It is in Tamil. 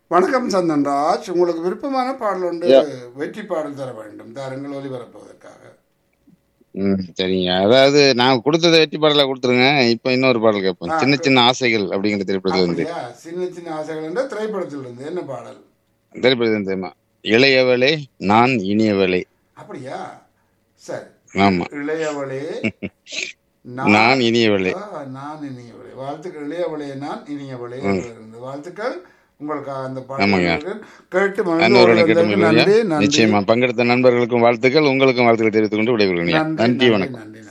வணக்கம் சந்தன்ராஜ் உங்களுக்கு விருப்பமான பாடல் ஒன்று வெற்றி பாடல் தர வேண்டும் தாருங்கள் ஒலிபரப்புவதற்காக ம் சரிங்க அதாவது நான் கொடுத்ததை வெற்றி பாடலா கொடுத்துருங்க இப்ப இன்னொரு பாடல் கேட்போம் சின்ன சின்ன ஆசைகள் அப்படிங்கிற திரைப்படத்துல இருந்து அப்படியா சின்ன சின்ன ஆசைகள் என்ற திரைப்படத்தில் இருந்து என்ன பாடல் திரைப்படத்துல இருந்து தெரியுமா இளையவளே நான் இனியவளே அப்படியா சரி ஆமா இளையவளே நான் இனியவளே ஆ, நான் இனியவளே வாழ்த்துக்கள் இளையவளே நான் இனியவளே என்று இருந்து வாழ்த்துக்கள் உங்களுக்காக அந்த ஆமாங்க. பாடல் கேட்டு மகிழ்ந்து நண்பர்களும் கேட்டு ஓடி வந்ததற்கு மகிழ்வுங்க. நன்றி நன்றி நிச்சயமா பங்கெடுத்த நண்பர்களுக்கும் வாழ்த்துக்கள் உங்களுக்கும் வாழ்த்துக்கள் தெரிவித்துக் கொண்டு விடைபெறுகிறேன் நன்றி நன்றி வணக்கம் நன்றி நன்றி